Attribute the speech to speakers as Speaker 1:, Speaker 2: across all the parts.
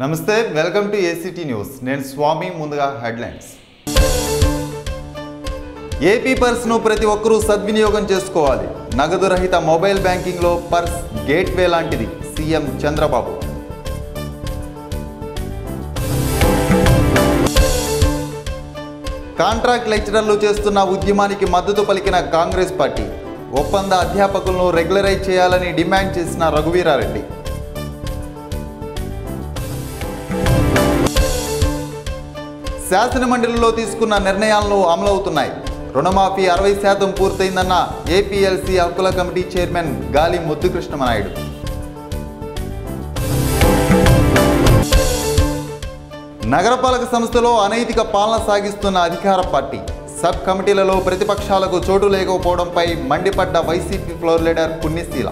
Speaker 1: నమస్తే welcome to ACT news నేను స్వామి ముందుగా హెడ్లైన్స్ ఏపీ పర్స్ను ప్రతి ఒక్కరూ సద్వినియోగం చేసుకోవాలి నగదు రహిత మొబైల్ బ్యాంకింగ్లో పర్స్ గేట్వే లాంటిది సీఎం చంద్రబాబు కాంట్రాక్ట్ లెక్చరర్లు చేస్తున్న ఉద్యమానికి మద్దతు పలికిన కాంగ్రెస్ పార్టీ ఒప్పంద అధ్యాపకులను రెగ్యులరైజ్ చేయాలని డిమాండ్ చేసిన రఘువీరారెడ్డి శాసనమండలిలో తీసుకున్న నిర్ణయాలను అమలవుతున్నాయి రుణమాఫీ అరవై శాతం పూర్తయిందన్న ఏపీఎల్సీ హక్కుల కమిటీ చైర్మన్ గాలి ముద్దుకృష్ణమనాయుడు నగరపాలక సంస్థలో అనైతిక పాలన సాగిస్తున్న అధికార పార్టీ సబ్ కమిటీలలో ప్రతిపక్షాలకు చోటు లేకపోవడంపై మండిపడ్డ వైసీపీ ఫ్లోర్ లీడర్ పుణ్యశీల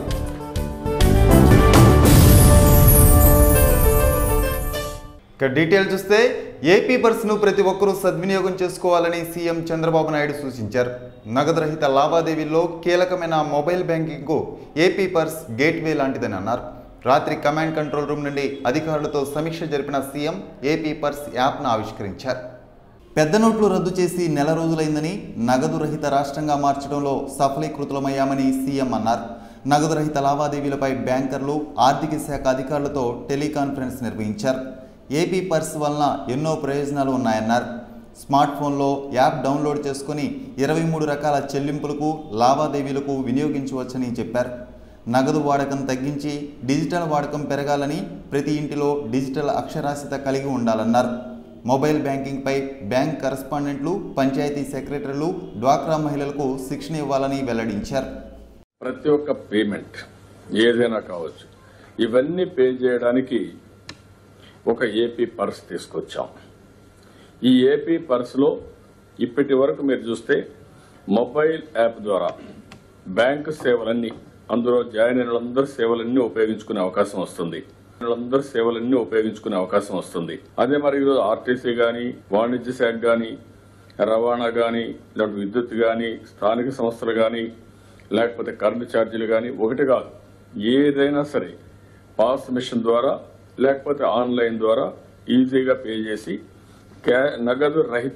Speaker 1: ఇక డీటెయిల్ చూస్తే ఏపీ పర్స్ను ప్రతి ఒక్కరూ సద్వినియోగం చేసుకోవాలని సీఎం చంద్రబాబు నాయుడు సూచించారు నగదు రహిత లావాదేవీల్లో కీలకమైన మొబైల్ బ్యాంకింగ్కు ఏపీ పర్స్ గేట్వే లాంటిదని అన్నారు రాత్రి కమాండ్ కంట్రోల్ రూమ్ నుండి అధికారులతో సమీక్ష జరిపిన సీఎం ఏపీ పర్స్ యాప్ను ఆవిష్కరించారు పెద్ద నోట్లు రద్దు చేసి నెల రోజులైందని నగదు రహిత రాష్ట్రంగా మార్చడంలో సఫలీకృతులమయ్యామని సీఎం అన్నారు నగదు రహిత లావాదేవీలపై బ్యాంకర్లు ఆర్థిక శాఖ అధికారులతో టెలికాన్ఫరెన్స్ నిర్వహించారు ఏపీ పర్స్ వలన ఎన్నో ప్రయోజనాలు ఉన్నాయన్నారు స్మార్ట్ ఫోన్లో యాప్ డౌన్లోడ్ చేసుకుని ఇరవై మూడు రకాల చెల్లింపులకు లావాదేవీలకు వినియోగించవచ్చని చెప్పారు నగదు వాడకం తగ్గించి డిజిటల్ వాడకం పెరగాలని ప్రతి ఇంటిలో డిజిటల్ అక్షరాస్యత కలిగి ఉండాలన్నారు మొబైల్ బ్యాంకింగ్పై బ్యాంక్ కరస్పాండెంట్లు పంచాయతీ సెక్రటరీలు డ్వాక్రా మహిళలకు శిక్షణ ఇవ్వాలని వెల్లడించారు
Speaker 2: ప్రతి ఒక్క పేమెంట్ ఏదైనా కావచ్చు ఇవన్నీ పే చేయడానికి ఒక ఏపీ పర్స్ తీసుకొచ్చాం ఈ ఏపీ పర్స్లో ఇప్పటి వరకు మీరు చూస్తే మొబైల్ యాప్ ద్వారా బ్యాంకు సేవలన్నీ అందులో జాయిన్ అయిన వాళ్ళందరూ సేవలన్నీ ఉపయోగించుకునే అవకాశం వస్తుంది వాళ్ళందరూ సేవలన్నీ ఉపయోగించుకునే అవకాశం వస్తుంది అదే మరి ఈరోజు ఆర్టీసీ కానీ వాణిజ్య శాఖ కానీ రవాణా కానీ లేకపోతే విద్యుత్ కానీ స్థానిక సంస్థలు కానీ లేకపోతే కరెంటు ఛార్జీలు కానీ ఒకటి కాదు ఏదైనా సరే పాస్ మిషన్ ద్వారా లేకపోతే ఆన్లైన్ ద్వారా ఈజీగా పే చేసి క్యా నగదు రహిత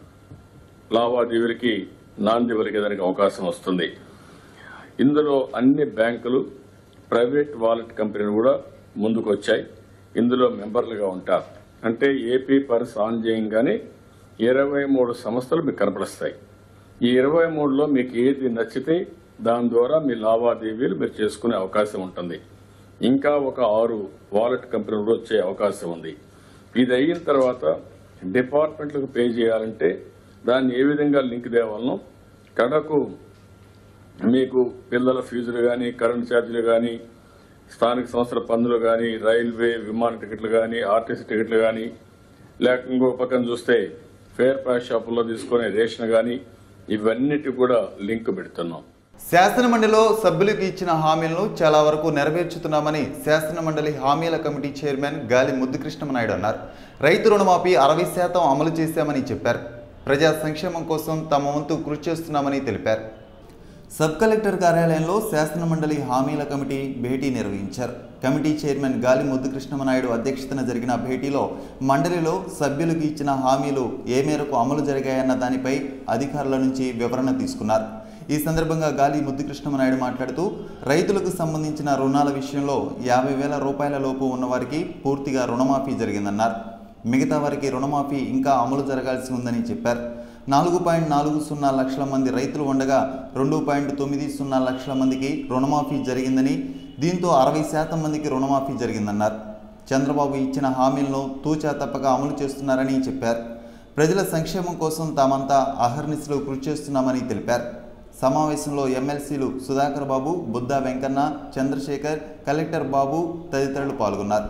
Speaker 2: లావాదేవీలకి నాంది పలికేదానికి అవకాశం వస్తుంది ఇందులో అన్ని బ్యాంకులు ప్రైవేట్ వాలెట్ కంపెనీలు కూడా ముందుకు వచ్చాయి ఇందులో మెంబర్లుగా ఉంటారు అంటే ఏపీ పర్స్ ఆన్ చేయంగానే ఇరవై మూడు సంస్థలు మీకు కనపడుస్తాయి ఈ ఇరవై మూడులో మీకు ఏది నచ్చితే దాని ద్వారా మీ లావాదేవీలు మీరు చేసుకునే అవకాశం ఉంటుంది ఇంకా ఒక ఆరు వాలెట్ కంపెనీలు కూడా వచ్చే అవకాశం ఉంది ఇది అయిన తర్వాత డిపార్ట్మెంట్లకు పే చేయాలంటే దాన్ని ఏ విధంగా లింక్ తేవాలనో కడకు మీకు పిల్లల ఫీజులు కానీ కరెంట్ ఛార్జీలు కానీ స్థానిక సంస్థల పన్నులు కానీ రైల్వే విమాన టికెట్లు కానీ ఆర్టీసీ టికెట్లు కానీ లేక ఇంకో పక్కన చూస్తే ఫేర్ ప్రైస్ షాపుల్లో తీసుకునే రేషన్ కానీ ఇవన్నిటి కూడా లింక్ పెడుతున్నాం
Speaker 1: శాసనమండలిలో సభ్యులకు ఇచ్చిన హామీలను చాలా వరకు నెరవేర్చుతున్నామని శాసనమండలి హామీల కమిటీ చైర్మన్ గాలి ముద్దుకృష్ణమనాయుడు అన్నారు రైతు రుణమాఫీ అరవై శాతం అమలు చేశామని చెప్పారు ప్రజా సంక్షేమం కోసం తమ వంతు కృషి చేస్తున్నామని తెలిపారు సబ్ కలెక్టర్ కార్యాలయంలో శాసనమండలి హామీల కమిటీ భేటీ నిర్వహించారు కమిటీ చైర్మన్ గాలి ముద్దుకృష్ణమనాయుడు అధ్యక్షతన జరిగిన భేటీలో మండలిలో సభ్యులకు ఇచ్చిన హామీలు ఏ మేరకు అమలు జరిగాయన్న దానిపై అధికారుల నుంచి వివరణ తీసుకున్నారు ఈ సందర్భంగా గాలి ముద్దుకృష్ణమనాయుడు మాట్లాడుతూ రైతులకు సంబంధించిన రుణాల విషయంలో యాభై వేల రూపాయల లోపు ఉన్నవారికి పూర్తిగా రుణమాఫీ జరిగిందన్నారు మిగతా వారికి రుణమాఫీ ఇంకా అమలు జరగాల్సి ఉందని చెప్పారు నాలుగు పాయింట్ నాలుగు సున్నా లక్షల మంది రైతులు ఉండగా రెండు పాయింట్ తొమ్మిది సున్నా లక్షల మందికి రుణమాఫీ జరిగిందని దీంతో అరవై శాతం మందికి రుణమాఫీ జరిగిందన్నారు చంద్రబాబు ఇచ్చిన హామీలను తూచా తప్పక అమలు చేస్తున్నారని చెప్పారు ప్రజల సంక్షేమం కోసం తామంతా అహర్నిశలు కృషి చేస్తున్నామని తెలిపారు సమావేశంలో ఎమ్మెల్సీలు సుధాకర్ బాబు బుద్దా వెంకన్న చంద్రశేఖర్ కలెక్టర్ బాబు తదితరులు పాల్గొన్నారు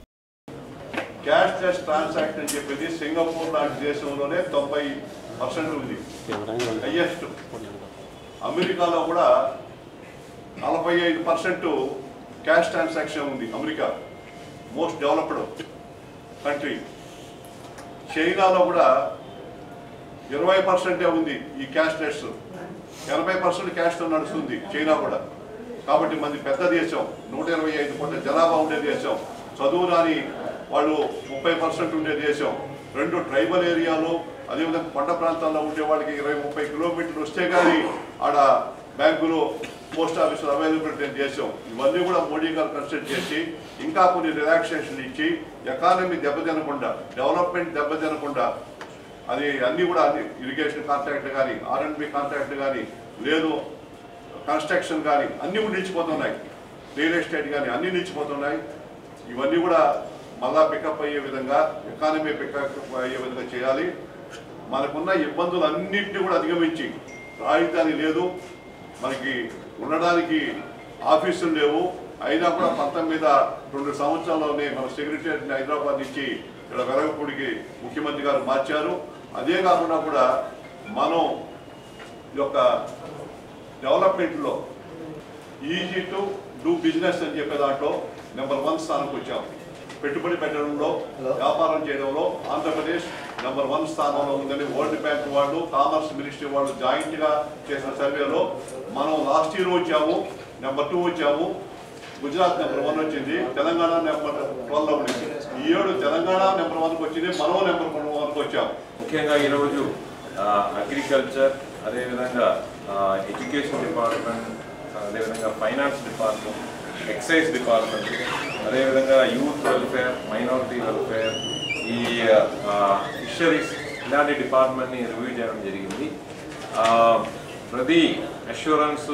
Speaker 3: క్యాష్ లెస్ ట్రాన్సాక్షన్ అని చెప్పేది సింగపూర్ లాంటి దేశంలోనే తొంభై పర్సెంట్ ఉంది హైయెస్ట్ అమెరికాలో కూడా నలభై ఐదు పర్సెంట్ క్యాష్ ట్రాన్సాక్షన్ ఉంది అమెరికా మోస్ట్ డెవలప్డ్ కంట్రీ చైనాలో కూడా ఇరవై పర్సెంటే ఉంది ఈ క్యాష్ లెస్ ఎనభై పర్సెంట్ క్యాష్తో నడుస్తుంది చైనా కూడా కాబట్టి మంది పెద్ద దేశం నూట ఇరవై ఐదు కోట్ల జనాభా ఉండే దేశం చదువు రాని వాళ్ళు ముప్పై పర్సెంట్ ఉండే దేశం రెండు ట్రైబల్ ఏరియాలు అదేవిధంగా కొండ ప్రాంతాల్లో ఉండే వాళ్ళకి ఇరవై ముప్పై కిలోమీటర్లు వస్తే కానీ ఆడ బ్యాంకులు పోస్ట్ ఆఫీసులు అవైలబిలిటీ లేని దేశం ఇవన్నీ కూడా మోడీ గారు కన్సిడర్ చేసి ఇంకా కొన్ని రిలాక్సేషన్ ఇచ్చి ఎకానమీ దెబ్బతినకుండా డెవలప్మెంట్ దెబ్బతినకుండా అది అన్నీ కూడా అన్ని ఇరిగేషన్ కాంట్రాక్ట్ కానీ ఆర్ఎండ్బి కాంట్రాక్ట్ కానీ లేదు కన్స్ట్రక్షన్ కానీ అన్నీ కూడా నిలిచిపోతున్నాయి రియల్ ఎస్టేట్ కానీ అన్నీ నిలిచిపోతున్నాయి ఇవన్నీ కూడా మళ్ళా పికప్ అయ్యే విధంగా ఎకానమీ పికప్ అయ్యే విధంగా చేయాలి మనకున్న ఇబ్బందులు అన్నింటినీ కూడా అధిగమించి రాజధాని లేదు మనకి ఉండడానికి ఆఫీసులు లేవు అయినా కూడా పంతొమ్మిది రెండు సంవత్సరాల్లోనే మన సెక్రటరీ హైదరాబాద్ నుంచి ఇక్కడ వెలగపూడికి ముఖ్యమంత్రి గారు మార్చారు అదే కాకుండా కూడా మనం ఈ యొక్క డెవలప్మెంట్లో ఈజీ టు డూ బిజినెస్ అని చెప్పే దాంట్లో నెంబర్ వన్ స్థానంకి వచ్చాం పెట్టుబడి పెట్టడంలో వ్యాపారం చేయడంలో ఆంధ్రప్రదేశ్ నెంబర్ వన్ స్థానంలో ఉందని వరల్డ్ బ్యాంక్ వాళ్ళు కామర్స్ మినిస్ట్రీ వాళ్ళు జాయింట్ గా చేసిన సర్వేలో మనం లాస్ట్ ఇయర్ వచ్చాము నెంబర్ టూ వచ్చాము గుజరాత్ నెంబర్ వన్ వచ్చింది తెలంగాణ నెంబర్ ట్వెల్వ్ ఉండింది ఈ ఏడు తెలంగాణ నెంబర్ వన్కి వచ్చింది మనం నెంబర్ వన్కి వచ్చాము
Speaker 4: ముఖ్యంగా ఈరోజు అగ్రికల్చర్ అదేవిధంగా ఎడ్యుకేషన్ డిపార్ట్మెంట్ అదేవిధంగా ఫైనాన్స్ డిపార్ట్మెంట్ ఎక్సైజ్ డిపార్ట్మెంట్ అదేవిధంగా యూత్ వెల్ఫేర్ మైనారిటీ వెల్ఫేర్ ఈ ఫిషరీస్ ఇలాంటి డిపార్ట్మెంట్ని రివ్యూ చేయడం జరిగింది ఆ, ప్రతి అష్యూరెన్స్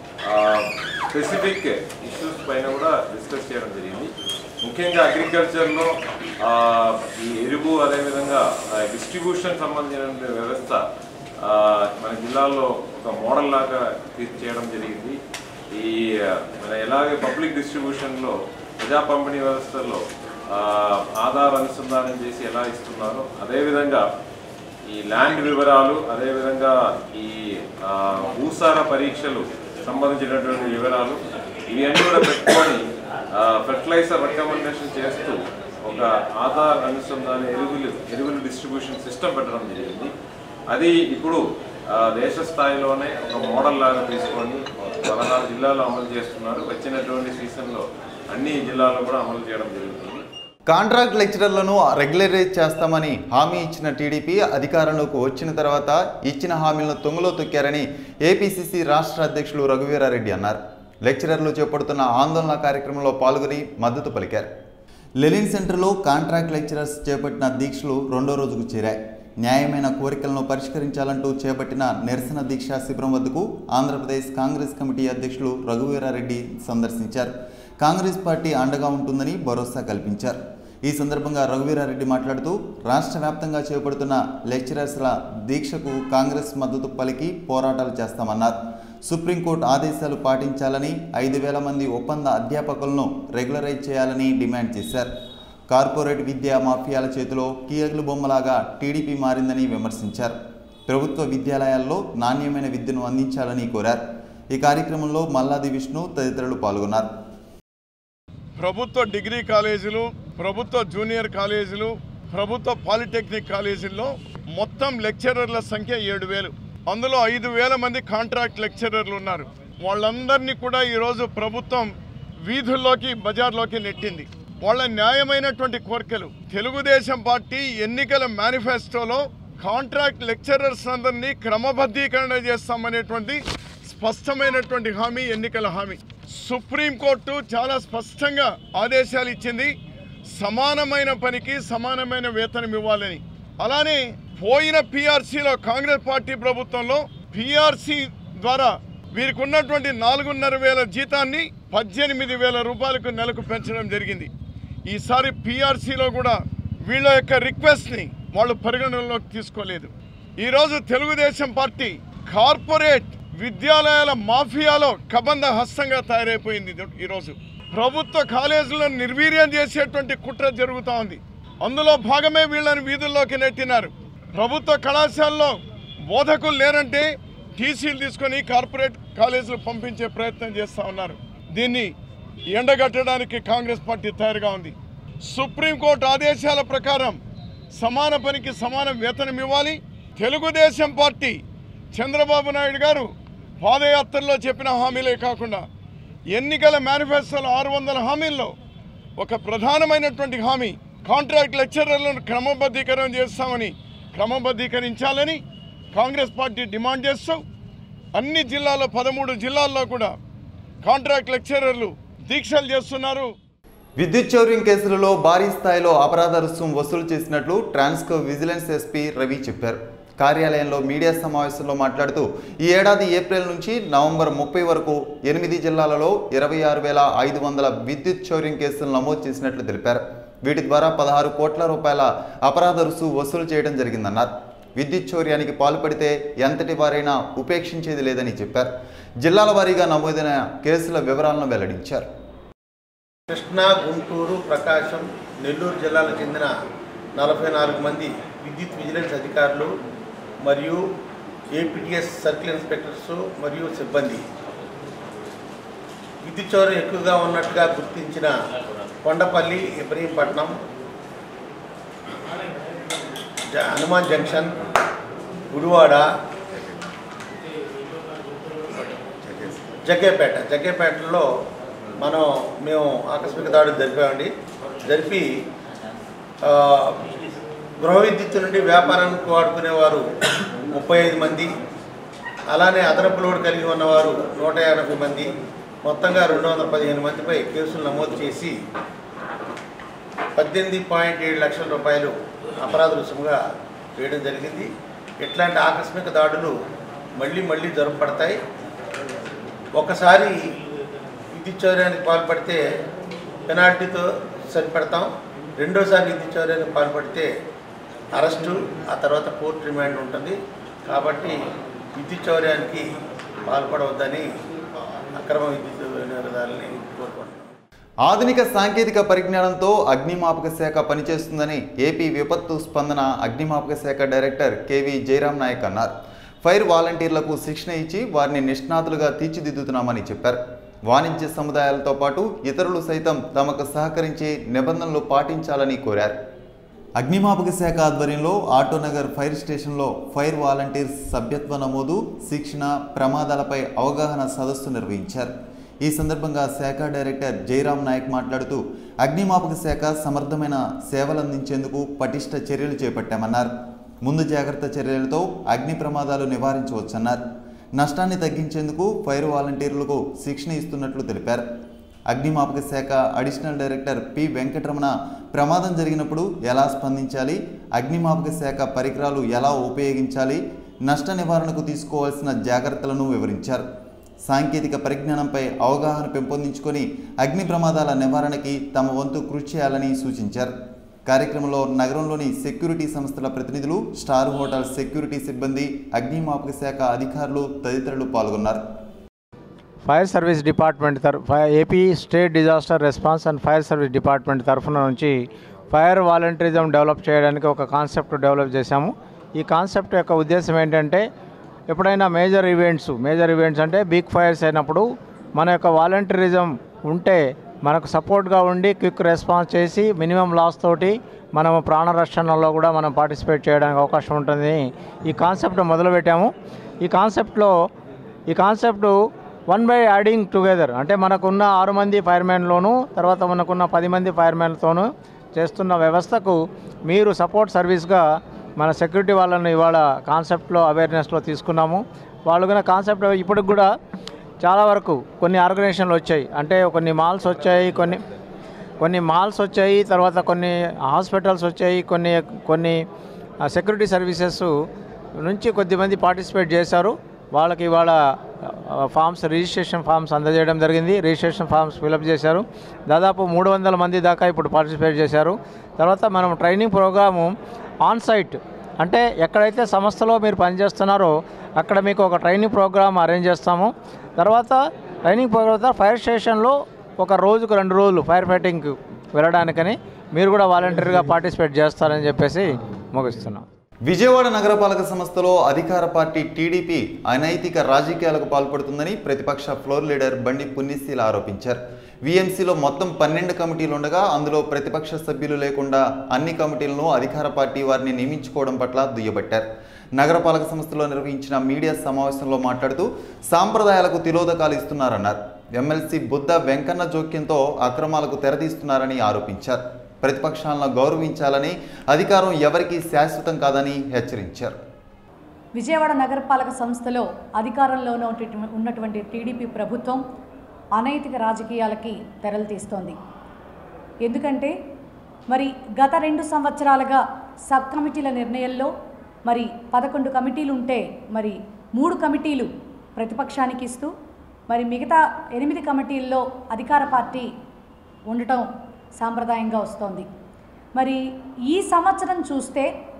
Speaker 4: స్పెసిఫిక్ ఇష్యూస్ పైన కూడా డిస్కస్ చేయడం జరిగింది ముఖ్యంగా అగ్రికల్చర్లో ఆ, ఈ ఎరువు అదేవిధంగా డిస్ట్రిబ్యూషన్ సంబంధించిన వ్యవస్థ ఆ, మన జిల్లాలో ఒక మోడల్ లాగా తీర్చి చేయడం జరిగింది ఈ ఆ, మన ఎలాగే పబ్లిక్ డిస్ట్రిబ్యూషన్లో ప్రజా పంపిణీ వ్యవస్థలో ఆ, ఆధార్ అనుసంధానం చేసి ఎలా ఇస్తున్నారో అదేవిధంగా ఈ ల్యాండ్ వివరాలు అదేవిధంగా ఈ ఆ, భూసార పరీక్షలు సంబంధించినటువంటి వివరాలు ఇవన్నీ కూడా పెట్టుకొని ఫెర్టిలైజర్ రికమెండేషన్ చేస్తూ ఒక ఆధార్ అనుసంధాన ఎరువులు ఎరువులు డిస్ట్రిబ్యూషన్ సిస్టమ్ పెట్టడం జరిగింది అది ఇప్పుడు ఆ, దేశ స్థాయిలోనే ఒక మోడల్ లాగా తీసుకొని పదహారు జిల్లాలో అమలు చేస్తున్నారు వచ్చినటువంటి సీజన్లో అన్ని జిల్లాల్లో కూడా అమలు చేయడం జరుగుతుంది
Speaker 1: కాంట్రాక్ట్ లెక్చరర్లను రెగ్యులరైజ్ చేస్తామని హామీ ఇచ్చిన టీడీపీ అధికారంలోకి వచ్చిన తర్వాత ఇచ్చిన హామీలను తొంగలో తొక్కారని ఏపీసీసీ రాష్ట్ర అధ్యక్షులు రఘువీరారెడ్డి అన్నారు లెక్చరర్లు చేపడుతున్న ఆందోళన కార్యక్రమంలో పాల్గొని మద్దతు పలికారు లెనిన్ సెంటర్లో కాంట్రాక్ట్ లెక్చరర్స్ చేపట్టిన దీక్షలు రెండో రోజుకు చేరాయి న్యాయమైన కోరికలను పరిష్కరించాలంటూ చేపట్టిన నిరసన దీక్ష శిబిరం వద్దకు ఆంధ్రప్రదేశ్ కాంగ్రెస్ కమిటీ అధ్యక్షులు రఘువీరారెడ్డి సందర్శించారు కాంగ్రెస్ పార్టీ అండగా ఉంటుందని భరోసా కల్పించారు ఈ సందర్భంగా రఘువీరారెడ్డి మాట్లాడుతూ రాష్ట్ర వ్యాప్తంగా చేపడుతున్న లెక్చరర్స్ల దీక్షకు కాంగ్రెస్ మద్దతు పలికి పోరాటాలు చేస్తామన్నారు సుప్రీంకోర్టు ఆదేశాలు పాటించాలని ఐదు వేల మంది ఒప్పంద అధ్యాపకులను రెగ్యులరైజ్ చేయాలని డిమాండ్ చేశారు కార్పొరేట్ విద్యా మాఫియాల చేతిలో కీలకలు బొమ్మలాగా టీడీపీ మారిందని విమర్శించారు ప్రభుత్వ విద్యాలయాల్లో నాణ్యమైన విద్యను అందించాలని కోరారు ఈ కార్యక్రమంలో మల్లాది విష్ణు తదితరులు పాల్గొన్నారు
Speaker 5: ప్రభుత్వ డిగ్రీ కాలేజీలు ప్రభుత్వ జూనియర్ కాలేజీలు ప్రభుత్వ పాలిటెక్నిక్ కాలేజీల్లో మొత్తం లెక్చరర్ల సంఖ్య ఏడు వేలు అందులో ఐదు వేల మంది కాంట్రాక్ట్ లెక్చరర్లు ఉన్నారు వాళ్ళందరినీ కూడా ఈరోజు ప్రభుత్వం వీధుల్లోకి బజార్లోకి నెట్టింది వాళ్ళ న్యాయమైనటువంటి కోరికలు తెలుగుదేశం పార్టీ ఎన్నికల మేనిఫెస్టోలో కాంట్రాక్ట్ లెక్చరర్స్ అందరినీ క్రమబద్ధీకరణ చేస్తామనేటువంటి స్పష్టమైనటువంటి హామీ ఎన్నికల హామీ సుప్రీంకోర్టు చాలా స్పష్టంగా ఆదేశాలు ఇచ్చింది సమానమైన పనికి సమానమైన వేతనం ఇవ్వాలని అలానే పోయిన పిఆర్సీలో కాంగ్రెస్ పార్టీ ప్రభుత్వంలో పిఆర్సీ ద్వారా వీరికి ఉన్నటువంటి నాలుగున్నర వేల జీతాన్ని పద్దెనిమిది వేల రూపాయలకు నెలకు పెంచడం జరిగింది ఈసారి పిఆర్సీలో కూడా వీళ్ళ యొక్క రిక్వెస్ట్ని వాళ్ళు పరిగణనలోకి తీసుకోలేదు ఈరోజు తెలుగుదేశం పార్టీ కార్పొరేట్ విద్యాలయాల మాఫియాలో కబంధ హస్తంగా తయారైపోయింది ఇది- ఈరోజు ప్రభుత్వ కాలేజీలను నిర్వీర్యం చేసేటువంటి కుట్ర జరుగుతూ ఉంది అందులో భాగమే వీళ్ళని వీధుల్లోకి నెట్టినారు ప్రభుత్వ కళాశాలలో బోధకులు లేరంటే టీసీలు తీసుకొని కార్పొరేట్ కాలేజీలు పంపించే ప్రయత్నం చేస్తూ ఉన్నారు దీన్ని ఎండగట్టడానికి కాంగ్రెస్ పార్టీ తయారుగా ఉంది సుప్రీంకోర్టు ఆదేశాల ప్రకారం సమాన పనికి సమాన వేతనం ఇవ్వాలి తెలుగుదేశం పార్టీ చంద్రబాబు నాయుడు గారు పాదయాత్రలో చెప్పిన హామీలే కాకుండా ఎన్నికల మేనిఫెస్టోలో ఆరు వందల హామీల్లో ఒక ప్రధానమైనటువంటి హామీ కాంట్రాక్ట్ లెక్చరర్లను క్రమబద్ధీకరణ చేస్తామని క్రమబద్ధీకరించాలని కాంగ్రెస్ పార్టీ డిమాండ్ చేస్తూ అన్ని జిల్లాల్లో పదమూడు జిల్లాల్లో కూడా కాంట్రాక్ట్ లెక్చరర్లు దీక్షలు చేస్తున్నారు
Speaker 1: విద్యుత్ చౌర్యం కేసులలో భారీ స్థాయిలో అపరాధ రుసుం వసూలు చేసినట్లు ట్రాన్స్కో విజిలెన్స్ ఎస్పీ రవి చెప్పారు కార్యాలయంలో మీడియా సమావేశంలో మాట్లాడుతూ ఈ ఏడాది ఏప్రిల్ నుంచి నవంబర్ ముప్పై వరకు ఎనిమిది జిల్లాలలో ఇరవై ఆరు వేల ఐదు వందల విద్యుత్ చౌర్యం కేసులు నమోదు చేసినట్లు తెలిపారు వీటి ద్వారా పదహారు కోట్ల రూపాయల అపరాధ రుసుము వసూలు చేయడం జరిగిందన్నారు విద్యుత్ చౌర్యానికి పాల్పడితే ఎంతటి వారైనా ఉపేక్షించేది లేదని చెప్పారు జిల్లాల వారీగా నమోదైన కేసుల వివరాలను వెల్లడించారు
Speaker 6: కృష్ణా గుంటూరు ప్రకాశం నెల్లూరు జిల్లాలకు చెందిన నలభై నాలుగు మంది విద్యుత్ విజిలెన్స్ అధికారులు మరియు ఏపీటీఎస్ సర్కిల్ ఇన్స్పెక్టర్స్ మరియు సిబ్బంది విద్యుత్ చౌర్యం ఎక్కువగా ఉన్నట్టుగా గుర్తించిన కొండపల్లి ఇబ్రహీంపట్నం జ- హనుమాన్ జంక్షన్ గుడివాడ జగ్గేపేట జగ్గేపేటలో మనం మేము ఆకస్మిక దాడులు జరిపామండి జరిపి ఆ, గృహ విద్యుత్ నుండి వ్యాపారానికి వాడుకునేవారు ముప్పై ఐదు మంది అలానే అదనపు లోడ్ కలిగి ఉన్నవారు నూట ఎనభై మంది మొత్తంగా రెండు వందల పదిహేను మందిపై కేసులు నమోదు చేసి పద్దెనిమిది పాయింట్ ఏడు లక్షల రూపాయలు అపరాధ రుసుముగా వేయడం జరిగింది ఇట్లాంటి ఆకస్మిక దాడులు మళ్ళీ మళ్ళీ జరపబడతాయి ఒకసారి విద్యుత్ చౌర్యానికి పాల్పడితే పెనాల్టీతో సరిపెడతాం రెండోసారి విద్యుత్ చౌర్యానికి పాల్పడితే అరెస్టు ఆ తర్వాత కోర్టు రిమాండ్ ఉంటుంది కాబట్టి విద్యుత్ చౌర్యానికి పాల్పడవద్దని అక్రమ విద్యుత్ వినియోగదారులని కోరుకుంటున్నాం
Speaker 1: ఆధునిక సాంకేతిక పరిజ్ఞానంతో అగ్నిమాపక శాఖ పనిచేస్తుందని ఏపీ విపత్తు స్పందన అగ్నిమాపక శాఖ డైరెక్టర్ కేవీ జయరాం నాయక్ అన్నారు ఫైర్ వాలంటీర్లకు శిక్షణ ఇచ్చి వారిని నిష్ణాతులుగా తీర్చిదిద్దుతున్నామని చెప్పారు వాణిజ్య సముదాయాలతో పాటు ఇతరులు సైతం తమకు సహకరించి నిబంధనలు పాటించాలని కోరారు అగ్నిమాపక శాఖ ఆధ్వర్యంలో ఆటోనగర్ ఫైర్ స్టేషన్లో ఫైర్ వాలంటీర్స్ సభ్యత్వ నమోదు శిక్షణ ప్రమాదాలపై అవగాహన సదస్సు నిర్వహించారు ఈ సందర్భంగా శాఖ డైరెక్టర్ జయరాం నాయక్ మాట్లాడుతూ అగ్నిమాపక శాఖ సమర్థమైన సేవలందించేందుకు పటిష్ట చర్యలు చేపట్టామన్నారు ముందు జాగ్రత్త చర్యలతో అగ్ని ప్రమాదాలు నివారించవచ్చన్నారు నష్టాన్ని తగ్గించేందుకు ఫైర్ వాలంటీర్లకు శిక్షణ ఇస్తున్నట్లు తెలిపారు అగ్నిమాపక శాఖ అడిషనల్ డైరెక్టర్ పి వెంకటరమణ ప్రమాదం జరిగినప్పుడు ఎలా స్పందించాలి అగ్నిమాపక శాఖ పరికరాలు ఎలా ఉపయోగించాలి నష్ట నివారణకు తీసుకోవాల్సిన జాగ్రత్తలను వివరించారు సాంకేతిక పరిజ్ఞానంపై అవగాహన పెంపొందించుకొని అగ్ని ప్రమాదాల నివారణకి తమ వంతు కృషి చేయాలని సూచించారు కార్యక్రమంలో నగరంలోని సెక్యూరిటీ సంస్థల ప్రతినిధులు స్టార్ హోటల్ సెక్యూరిటీ సిబ్బంది అగ్నిమాపక శాఖ అధికారులు తదితరులు పాల్గొన్నారు
Speaker 7: ఫైర్ సర్వీస్ డిపార్ట్మెంట్ తరఫు AP state disaster response and fire service department తరఫున నుంచి ఫైర్ వాలంటీరిజం డెవలప్ చేయడానికి ఒక కాన్సెప్ట్ డెవలప్ చేశాము ఈ కాన్సెప్ట్ యొక్క ఉద్దేశం ఏంటంటే ఎప్పుడైనా మేజర్ ఈవెంట్స్ మేజర్ ఈవెంట్స్ అంటే బిగ్ ఫైర్స్ అయినప్పుడు మన యొక్క వాలంటీరిజం ఉంటే మనకు సపోర్ట్గా ఉండి క్విక్ రెస్పాన్స్ చేసి మినిమం లాస్ తోటి మనం ప్రాణ రక్షణలో కూడా మనం పార్టిసిపేట్ చేయడానికి అవకాశం ఉంటుంది ఈ కాన్సెప్ట్ మొదలుపెట్టాము ఈ కాన్సెప్ట్లో ఈ concept one by adding together అంటే మనకున్న ఆరు మంది ఫైర్మెన్లోను తర్వాత మనకున్న పది మంది ఫైర్మెన్తోనూ చేస్తున్న వ్యవస్థకు మీరు సపోర్ట్ సర్వీస్గా మన సెక్యూరిటీ వాళ్ళని ఇవాళ కాన్సెప్ట్లో అవేర్నెస్లో తీసుకున్నాము వాళ్ళు కూడా కాన్సెప్ట్ ఇప్పటికి కూడా చాలా వరకు కొన్ని ఆర్గనైజేషన్లు వచ్చాయి అంటే కొన్ని మాల్స్ వచ్చాయి కొన్ని కొన్ని మాల్స్ వచ్చాయి తర్వాత కొన్ని హాస్పిటల్స్ వచ్చాయి కొన్ని కొన్ని సెక్యూరిటీ సర్వీసెస్ నుంచి కొద్దిమంది పార్టిసిపేట్ చేశారు వాళ్ళకి ఇవాళ ఫామ్స్ రిజిస్ట్రేషన్ ఫామ్స్ అందజేయడం జరిగింది రిజిస్ట్రేషన్ ఫామ్స్ ఫిలప్ చేశారు దాదాపు మూడు వందల మంది దాకా ఇప్పుడు పార్టిసిపేట్ చేశారు తర్వాత మనం ట్రైనింగ్ ప్రోగ్రాము ఆన్ సైట్ అంటే ఎక్కడైతే సంస్థలో మీరు పనిచేస్తున్నారో అక్కడ మీకు ఒక ట్రైనింగ్ ప్రోగ్రామ్ అరేంజ్ చేస్తాము తర్వాత ట్రైనింగ్ ప్రోగ్రామ్ తర్వాత ఫైర్ స్టేషన్లో ఒక రోజుకు రెండు రోజులు ఫైర్ ఫైటింగ్కి వెళ్ళడానికని మీరు కూడా వాలంటీర్గా పార్టిసిపేట్ చేస్తారని చెప్పేసి ముగిస్తున్నాం
Speaker 1: విజయవాడ నగరపాలక సంస్థలో అధికార పార్టీ టీడీపీ అనైతిక రాజకీయాలకు పాల్పడుతుందని ప్రతిపక్ష ఫ్లోర్ లీడర్ బండి పుణ్యశీల ఆరోపించారు వీఎంసీలో మొత్తం పన్నెండు కమిటీలు ఉండగా అందులో ప్రతిపక్ష సభ్యులు లేకుండా అన్ని కమిటీలను అధికార పార్టీ వారిని నియమించుకోవడం పట్ల దుయ్యబట్టారు నగరపాలక సంస్థలో నిర్వహించిన మీడియా సమావేశంలో మాట్లాడుతూ సాంప్రదాయాలకు తిలోదకాలు ఇస్తున్నారన్నారు ఎమ్మెల్సీ బుద్ధ వెంకన్న జోక్యంతో అక్రమాలకు తెరతీస్తున్నారని ఆరోపించారు ప్రతిపక్షాలను గౌరవించాలని అధికారం ఎవరికీ శాశ్వతం కాదని హెచ్చరించారు
Speaker 8: విజయవాడ నగరపాలక సంస్థలో అధికారంలోనూ ఉన్నటువంటి- ఉన్నటువంటి టీడీపీ ప్రభుత్వం అనైతిక రాజకీయాలకి తెరలు తీస్తోంది ఎందుకంటే మరి గత రెండు సంవత్సరాలుగా సబ్ కమిటీల నిర్ణయంలో మరి పదకొండు కమిటీలు ఉంటే మరి మూడు కమిటీలు ప్రతిపక్షానికి ఇస్తూ మరి మిగతా ఎనిమిది కమిటీల్లో అధికార పార్టీ ఉండటం సాంప్రదాయంగా వస్తోంది మరి ఈ సంవత్సరం చూస్తే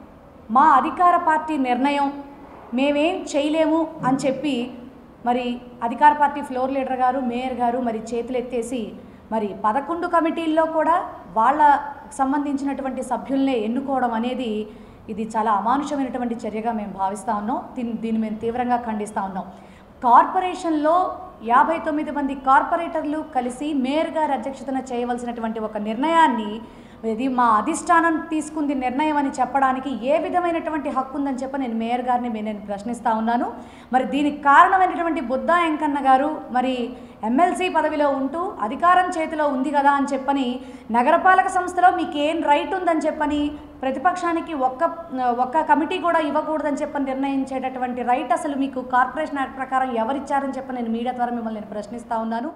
Speaker 8: మా అధికార పార్టీ నిర్ణయం మేమేం చేయలేము అని చెప్పి మరి అధికార పార్టీ ఫ్లోర్ లీడర్ గారు మేయర్ గారు మరి చేతులు ఎత్తేసి మరి పదకొండు కమిటీల్లో కూడా వాళ్ళ సంబంధించినటువంటి సభ్యుల్నే ఎన్నుకోవడం అనేది ఇది చాలా అమానుషమైనటువంటి చర్యగా మేము భావిస్తూ ఉన్నాం దీన్ని దీన్ని మేము తీవ్రంగా ఖండిస్తూ ఉన్నాం కార్పొరేషన్లో యాభై తొమ్మిది మంది కార్పొరేటర్లు కలిసి మేయర్ గారి అధ్యక్షతన చేయవలసినటువంటి ఒక నిర్ణయాన్ని ఇది మా అధిష్టానం తీసుకుంది నిర్ణయం అని చెప్పడానికి ఏ విధమైనటువంటి హక్కు ఉందని చెప్పి నేను మేయర్ గారిని మే- నేను ప్రశ్నిస్తా ఉన్నాను మరి దీనికి కారణమైనటువంటి బుద్ధా వెంకన్న గారు మరి ఎమ్మెల్సీ పదవిలో ఉంటూ అధికారం చేతిలో ఉంది కదా అని చెప్పని నగరపాలక సంస్థలో మీకు ఏం రైట్ ఉందని చెప్పని ప్రతిపక్షానికి ఒక్క ఒక్క కమిటీ కూడా ఇవ్వకూడదని చెప్పని నిర్ణయించేటటువంటి రైట్ అసలు మీకు కార్పొరేషన్ యాక్ట్ ప్రకారం ఎవరిచ్చారని చెప్పి నేను మీడియా ద్వారా మిమ్మల్ని నేను ప్రశ్నిస్తా ఉన్నాను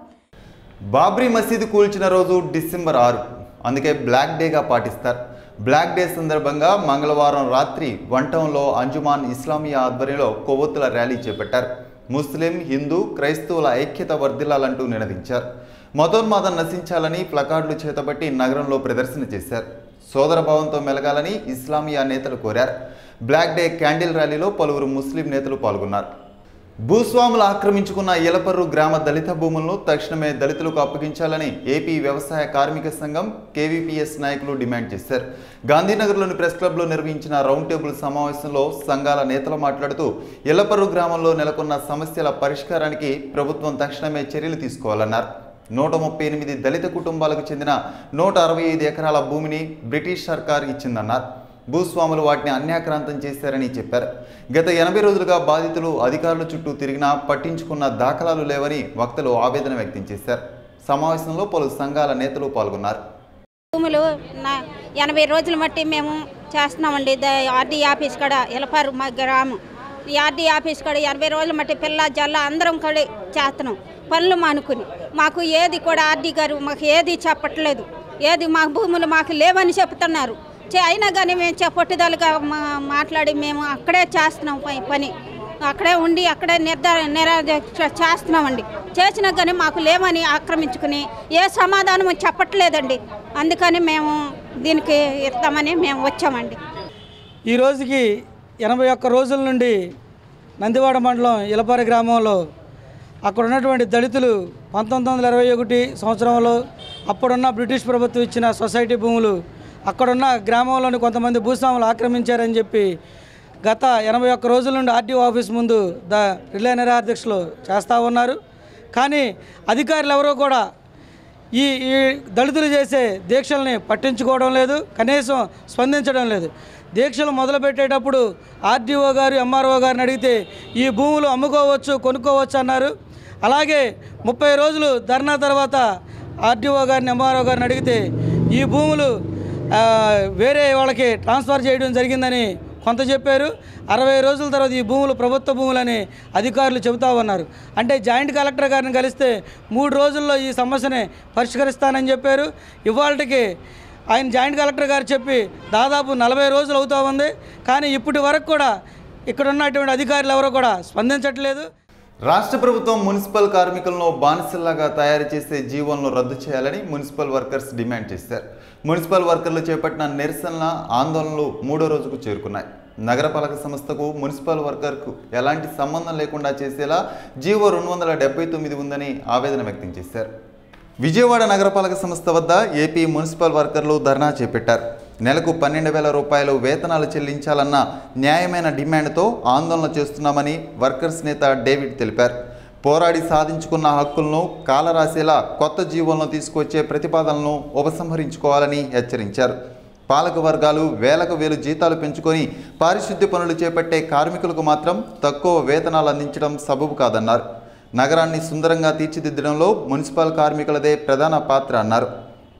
Speaker 1: బాబ్రీ మసీదు కూల్చిన రోజు డిసెంబర్ ఆరు అందుకే బ్లాక్ డేగా పాటిస్తారు బ్లాక్ డే సందర్భంగా మంగళవారం రాత్రి వంటంలో అంజుమాన్ ఇస్లామియా ఆధ్వర్యంలో కొవ్వొత్తుల ర్యాలీ చేపట్టారు ముస్లిం హిందూ క్రైస్తవుల ఐక్యత వర్ధిల్లాలంటూ నినదించారు మతోన్మాదం నశించాలని ప్లకార్డులు చేతబట్టి నగరంలో ప్రదర్శన చేశారు సోదరభావంతో మెలగాలని ఇస్లామియా నేతలు కోరారు బ్లాక్ డే క్యాండిల్ ర్యాలీలో పలువురు ముస్లిం నేతలు పాల్గొన్నారు భూస్వాములు ఆక్రమించుకున్న ఎలపర్రు గ్రామ దళిత భూములను తక్షణమే దళితులకు అప్పగించాలని ఏపీ వ్యవసాయ కార్మిక సంఘం కేవీపీఎస్ నాయకులు డిమాండ్ చేశారు గాంధీనగర్లోని ప్రెస్ క్లబ్లో నిర్వహించిన రౌండ్ టేబుల్ సమావేశంలో సంఘాల నేతలు మాట్లాడుతూ ఎలపర్రు గ్రామంలో నెలకొన్న సమస్యల పరిష్కారానికి ప్రభుత్వం తక్షణమే చర్యలు తీసుకోవాలన్నారు నూట ముప్పై ఎనిమిది దళిత కుటుంబాలకు చెందిన నూట అరవై ఐదు ఎకరాల భూమిని బ్రిటిష్ సర్కార్ ఇచ్చిందన్నారు భూస్వాములు వాటిని అన్యాక్రాంతం చేశారని చెప్పారు గత ఎనభై రోజులుగా బాధితులు అధికారుల చుట్టూ తిరిగినా పట్టించుకున్న దాఖలాలు లేవని వక్తలు ఆవేదన వ్యక్తం చేశారు సమావేశంలో పలు సంఘాల నేతలు పాల్గొన్నారు
Speaker 9: భూములు నా ఎనభై రోజులు మట్టి మేము చేస్తున్నామండి ద- ఆర్డీ ఆఫీస్ కాడ ఎలపారు మా గ్రామం ఈ ఆర్డీ ఆఫీస్ కాడ ఎనభై రోజులు మట్టి పిల్ల జల్ల అందరం కూడా చేస్తున్నాం పనులు మానుకుని మాకు ఏది కూడా ఆర్డీ గారు మాకు ఏది చెప్పట్లేదు ఏది మా భూములు మాకు లేవని చెప్తున్నారు చే- అయినా కానీ మేము చె- పట్టుదలగా మా మాట్లాడి మేము అక్కడే చేస్తున్నాం ప- పని అక్కడే ఉండి అక్కడే నిర్ధార నిరాదీక్ష చేస్తున్నామండి చేసినా కానీ మాకు లేవని ఆక్రమించుకుని ఏ సమాధానం చెప్పట్లేదండి అందుకని మేము దీనికి ఇస్తామని మేము వచ్చామండి
Speaker 10: ఈ రోజుకి ఎనభై ఒక్క రోజుల నుండి నందివాడ మండలం ఇలపారి గ్రామంలో అక్కడ ఉన్నటువంటి దళితులు పంతొమ్మిది వందల ఇరవై ఒకటి సంవత్సరంలో అప్పుడున్న బ్రిటిష్ ప్రభుత్వం ఇచ్చిన సొసైటీ భూములు అక్కడున్న గ్రామంలోని కొంతమంది భూస్వాములు ఆక్రమించారని చెప్పి గత ఎనభై ఒక్క రోజుల నుండి ఆర్టీఓ ఆఫీస్ ముందు ద రిలే నిరాధ్యక్షులు చేస్తూ ఉన్నారు కానీ అధికారులు ఎవరో కూడా ఈ ఈ దళితులు చేసే దీక్షల్ని పట్టించుకోవడం లేదు కనీసం స్పందించడం లేదు దీక్షలు మొదలుపెట్టేటప్పుడు ఆర్డీఓ గారు ఎంఆర్ఓ గారిని అడిగితే ఈ భూములు అమ్ముకోవచ్చు కొనుక్కోవచ్చు అన్నారు అలాగే ముప్పై రోజులు ధర్నా తర్వాత ఆర్డీఓ గారిని ఎంఆర్ఓ గారిని అడిగితే ఈ భూములు ఆ, వేరే వాళ్ళకి ట్రాన్స్ఫర్ చేయడం జరిగిందని కొంత చెప్పారు అరవై రోజుల తర్వాత ఈ భూములు ప్రభుత్వ భూములని అధికారులు చెబుతా ఉన్నారు అంటే జాయింట్ కలెక్టర్ గారిని కలిస్తే మూడు రోజుల్లో ఈ సమస్యని పరిష్కరిస్తానని చెప్పారు ఇవాళకి ఆయన జాయింట్ కలెక్టర్ గారు చెప్పి దాదాపు నలభై రోజులు అవుతా ఉంది కానీ ఇప్పటి వరకు కూడా ఇక్కడ ఉన్నటువంటి అధికారులు ఎవరో కూడా స్పందించట్లేదు
Speaker 1: రాష్ట్ర ప్రభుత్వం మున్సిపల్ కార్మికులను బానిసల్లాగా తయారు చేసే జీవోలను రద్దు చేయాలని మున్సిపల్ వర్కర్స్ డిమాండ్ చేశారు మున్సిపల్ వర్కర్లు చేపట్టిన నిరసనల ఆందోళనలు మూడో రోజుకు చేరుకున్నాయి నగరపాలక సంస్థకు మున్సిపల్ వర్కర్కు ఎలాంటి సంబంధం లేకుండా చేసేలా జీవో రెండు వందల డెబ్బై తొమ్మిది ఉందని ఆవేదన వ్యక్తం చేశారు విజయవాడ నగరపాలక సంస్థ వద్ద ఏపీ మున్సిపల్ వర్కర్లు ధర్నా చేపట్టారు నెలకు పన్నెండు వేల రూపాయలు వేతనాలు చెల్లించాలన్న న్యాయమైన డిమాండ్తో ఆందోళన చేస్తున్నామని వర్కర్స్ నేత డేవిడ్ తెలిపారు పోరాడి సాధించుకున్న హక్కులను కాలరాసేలా కొత్త జీవోలను తీసుకొచ్చే ప్రతిపాదనలను ఉపసంహరించుకోవాలని హెచ్చరించారు పాలక వర్గాలు వేలకు వేలు జీతాలు పెంచుకొని పారిశుద్ధ్య పనులు చేపట్టే కార్మికులకు మాత్రం తక్కువ వేతనాలు అందించడం సబబు కాదన్నారు నగరాన్ని సుందరంగా తీర్చిదిద్దడంలో మున్సిపల్ కార్మికులదే ప్రధాన పాత్ర అన్నారు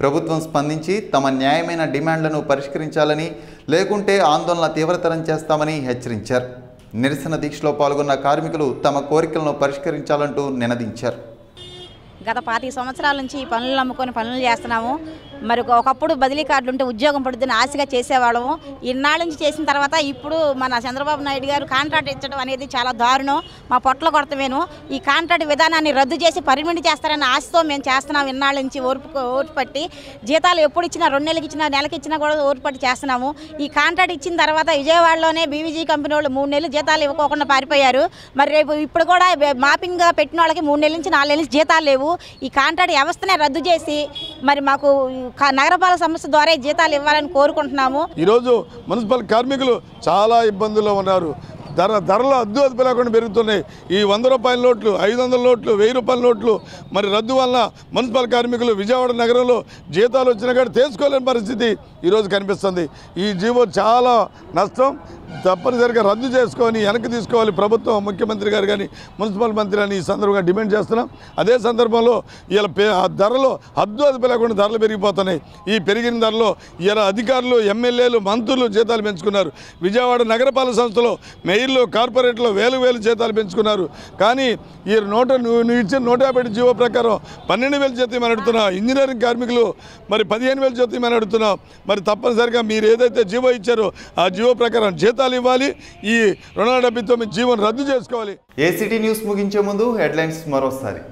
Speaker 1: ప్రభుత్వం స్పందించి తమ న్యాయమైన డిమాండ్లను పరిష్కరించాలని లేకుంటే ఆందోళన తీవ్రతరం చేస్తామని హెచ్చరించారు నిరసన దీక్షలో పాల్గొన్న కార్మికులు తమ కోరికలను పరిష్కరించాలంటూ నినదించారు
Speaker 11: గత పాతిక సంవత్సరాల నుంచి ఈ పనులు నమ్ముకొని పనులు చేస్తున్నాము మరి ఒకప్పుడు బదిలీ కార్డులు ఉంటే ఉద్యోగం పడుతుందని ఆశగా చేసేవాళ్ళము ఇన్నాళ్ళ నుంచి చేసిన తర్వాత ఇప్పుడు మన చంద్రబాబు నాయుడు గారు కాంట్రాక్ట్ ఇచ్చడం అనేది చాలా దారుణం మా పొట్ల కొడతమేను ఈ కాంట్రాక్ట్ విధానాన్ని రద్దు చేసి పర్మిట్ చేస్తారన్న ఆశతో మేము చేస్తున్నాం ఇన్నాళ్ళ నుంచి ఓర్పు ఓర్పు పట్టి జీతాలు ఎప్పుడు ఇచ్చినా రెండు నెలలకి ఇచ్చినా నెలకి ఇచ్చినా కూడా ఓర్పు పట్టి చేస్తున్నాము ఈ కాంట్రాక్ట్ ఇచ్చిన తర్వాత విజయవాడలోనే బీవీజీ కంపెనీ వాళ్ళు మూడు నెలలు జీతాలు ఇవ్వకోకుండా పారిపోయారు మరి రేపు ఇప్పుడు కూడా మాపింగ్ పెట్టిన వాళ్ళకి మూడు నెలల నుంచి నాలుగు నెలల నుంచి జీతాలు లేవు ఈ కాంట్రాక్ట్ వ్యవస్థనే రద్దు చేసి మరి మాకు క- నగరపాలక సంస్థ ద్వారా ఈ జీతాలు ఇవ్వాలని కోరుకుంటున్నాము
Speaker 12: ఈరోజు మున్సిపల్ కార్మికులు చాలా ఇబ్బందుల్లో ఉన్నారు ధర ధరలు అద్దు అదుపు లేకుండా పెరుగుతున్నాయి ఈ వంద రూపాయల నోట్లు ఐదు వందల నోట్లు వెయ్యి రూపాయల నోట్లు మరి రద్దు వలన మున్సిపల్ కార్మికులు విజయవాడ నగరంలో జీతాలు వచ్చిన కాడ తీసుకోలేని పరిస్థితి ఈరోజు కనిపిస్తుంది ఈ జీవో చాలా నష్టం తప్పనిసరిగా రద్దు చేసుకొని వెనక్కి తీసుకోవాలి ప్రభుత్వం ముఖ్యమంత్రి గారు కానీ మున్సిపల్ మంత్రి అని ఈ సందర్భంగా డిమాండ్ చేస్తున్నాం అదే సందర్భంలో ఇలా పే- ఆ ధరలు హద్దు అదుపు లేకుండా ధరలు పెరిగిపోతున్నాయి ఈ పెరిగిన ధరలో ఇలా అధికారులు ఎమ్మెల్యేలు మంత్రులు జీతాలు పెంచుకున్నారు విజయవాడ నగరపాలక సంస్థలో మెయిర్లు కార్పొరేట్లో వేలు వేలు జీతాలు పెంచుకున్నారు కానీ ఈ నూట నువ్వు నువ్వు ఇచ్చిన నూట యాభై ఏడు జీవో ప్రకారం పన్నెండు వేలు జీతం అని అడుగుతున్నావు ఇంజనీరింగ్ కార్మికులు మరి పదిహేను వేలు జీతం అని అడుగుతున్నావు మరి తప్పనిసరిగా మీరు ఏదైతే జీవో ఇచ్చారో ఆ జీవో ప్రకారం జీతాలు ఇవ్వాలి ఈ రెండు వందల డెబ్బై తొమ్మిది జీవోను రద్దు చేసుకోవాలి
Speaker 1: ఏసీటీ న్యూస్ ముగించే ముందు హెడ్లైన్స్ మరోసారి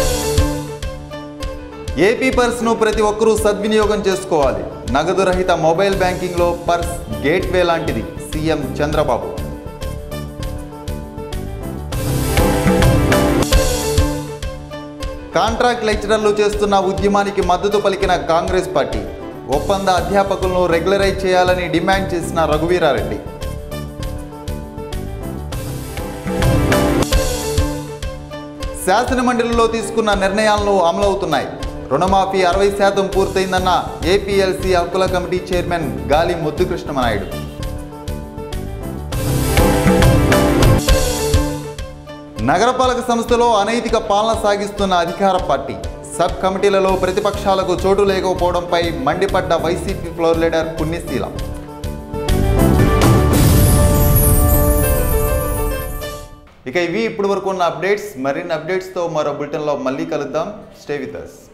Speaker 1: ఏపీ పర్స్ను ప్రతి ఒక్కరూ సద్వినియోగం చేసుకోవాలి నగదు రహిత మొబైల్ బ్యాంకింగ్లో పర్స్ గేట్వే లాంటిది సీఎం చంద్రబాబు కాంట్రాక్ట్ లెక్చరర్లు చేస్తున్న ఉద్యమానికి మద్దతు పలికిన కాంగ్రెస్ పార్టీ ఒప్పంద అధ్యాపకులను రెగ్యులరైజ్ చేయాలని డిమాండ్ చేసిన రఘువీరారెడ్డి శాసనమండలిలో తీసుకున్న నిర్ణయాలను అమలవుతున్నాయి రుణమాఫీ అరవై శాతం పూర్తయిందన్న ఏపీఎల్సీ హక్కుల కమిటీ చైర్మన్ గాలి ముద్దుకృష్ణమనాయుడు నగరపాలక సంస్థలో అనైతిక పాలన సాగిస్తున్న అధికార పార్టీ సబ్ కమిటీలలో ప్రతిపక్షాలకు చోటు లేకపోవడంపై మండిపడ్డ వైసీపీ ఫ్లోర్ లీడర్ పుణ్యశీలం ఇక ఇవి ఇప్పటి వరకు ఉన్న అప్డేట్స్ మరిన్ని అప్డేట్స్తో మరో బులెటిన్లో మళ్ళీ కలుద్దాం స్టే విత్ అస్